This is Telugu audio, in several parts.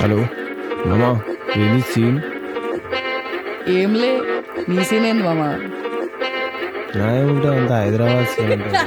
హలో మామా ఏది సీన్ ఏంలే నీ సీన్ ఏంది మామ నా ఏముంటే అంత హైదరాబాద్ సీన్ ఉంటుంది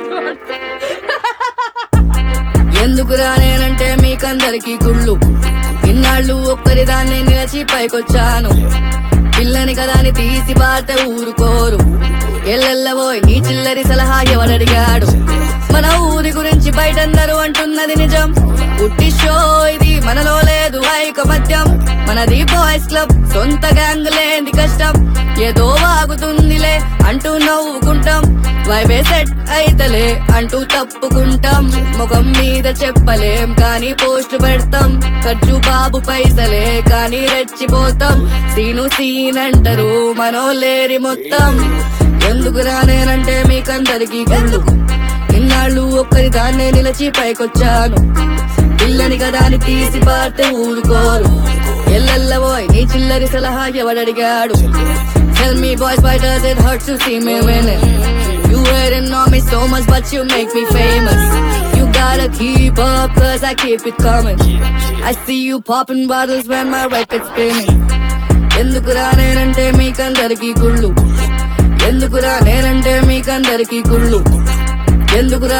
ఎందుకురా నేనంటే మీకందరికి కుళ్ళు ఇన్నాళ్ళు ఒక్కరి దాన్ని నిలిచి పైకొచ్చాను పిల్లని కదా అని తీసి పాత ఊరుకోరు ఎల్లెల్లబోయ్ నీ చిల్లరి సలహా ఎవడడిగాడు మన ఊరి గురించి బయటందరూ అంటున్నది నిజం పుట్టి షో ఇది మనలో లేదు ఐకమత్యం మనది బాయ్స్ క్లబ్ సొంత గ్యాంగ్ లేని కష్టం ఏదో వాగుతుందిలే అంటూ నవ్వుకుంటాం వైబే సెట్ అయితలే అంటూ తప్పుకుంటాం ముఖం మీద చెప్పలేం కానీ పోస్ట్ పెడతాం ఖర్చు బాబు పైసలే కానీ రెచ్చిపోతాం సీను సీన్ అంటారు మనోలేరి మొత్తం ఎందుకు రానేనంటే మీకందరికి గుళ్ళు ఇన్నాళ్ళు ఒక్కరి దాన్నే నిలిచి పైకొచ్చాను పిల్లని కదా అని తీసి పారితే ఊరుకోరు ఎల్లెల్లబోయ్ నీ చిల్లరి సలహా ఎవడడిగాడు Tell me boys why does it hurt to see me winning You waiting on me so much but you make me famous You gotta keep up cause I keep it coming I see you popping bottles when my record's spinning ఎందుకురా నేనంటే మీకందరికి కుళ్ళు ఎందుకురా నేనంటే మీకందరికి కుళ్ళు ఎందుకురా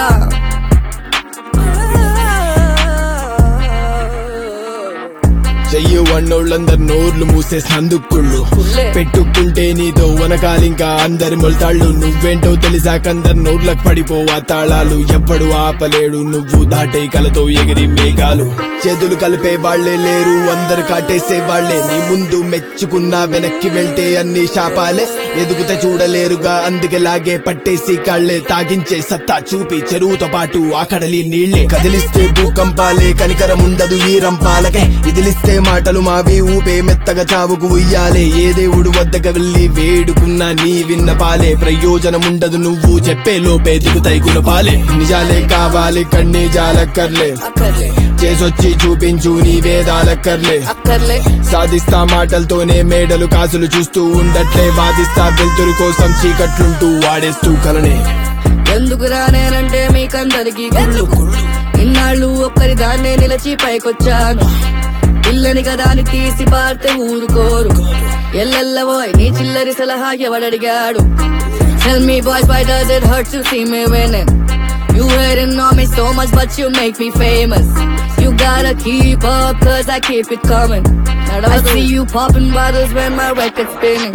చెయ్యి వన్నోళ్ళందరు నోర్లు మూసే సందుక్కుళ్ళు కుళ్ళే. పెట్టుకుంటే నీతో వనకాలింకా అందరి మొలతాళ్ళు నువ్వేంటో తెలిసాకందరు నోర్లకు పడిపోవా తాళాలు ఎవ్వడు ఆపలేడు నువ్వు దాటే కలతో ఎగిరి మేఘాలు చేతులు కలిపే వాళ్లే లేరు అందరు కాటేసే వాళ్లే నీ ముందు మెచ్చుకున్నా వెనక్కి వెళ్తే అన్ని శాపాలే ఎదుగుత చూడలేరుగా అందుకే లాగే పట్టేసి కాళ్లే తాగించే సత్తా చూపి చెరువుతో పాటు ఆ కడలి నీళ్లే కదిలిస్తే భూకంపాలే కనికరం ఉండదు ఈ రంపాలకే ఇదిలిస్తే మాటలు మావి ఊపే మెత్తగా చావుకు ఉయ్యాలే ఏ దేవుడు వద్దకు వెళ్ళి వేడుకున్నా నీ విన్నపాలే ప్రయోజనం ఉండదు నువ్వు చెప్పే లోపే దిగుతాయి గుణపాలే నిజాలే కావాలి కన్నీ జాలక్కర్లే అక్కర్లే చేసొచ్చి చూపించు నీ వేదాలక్కర్లే అక్కర్లే సాధిస్తా మాటలతోనే మేడలు కాసులు చూస్తూ ఉండట్లే వాదిస్తా వెలుతురు కోసం చీకట్లుంటూ వాడేస్తూ కలనే ఎందుకురా నేనంటే మీకందరికి గుళ్ళు ఇన్నాళ్ళు ఒక్కరి దాన్నే నిలిచి పైకొచ్చాను పిల్లని కదా అని తీసి పారితే ఊరుకోరు ఎల్లెల్లబోయ్ నీ చిల్లరి సలహా ఎవడడిగాడు Tell me boys why does it hurt to see me winning You waiting on me so much but you make me famous You gotta keep up cause I keep it coming I see you popping bottles when my record's spinning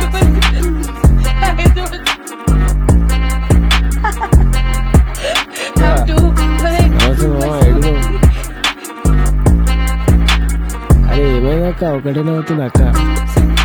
నమస్తే మామ ఎడుగు అరే ఏమైంది అక్క ఒకటేనే అవుతుంది అక్క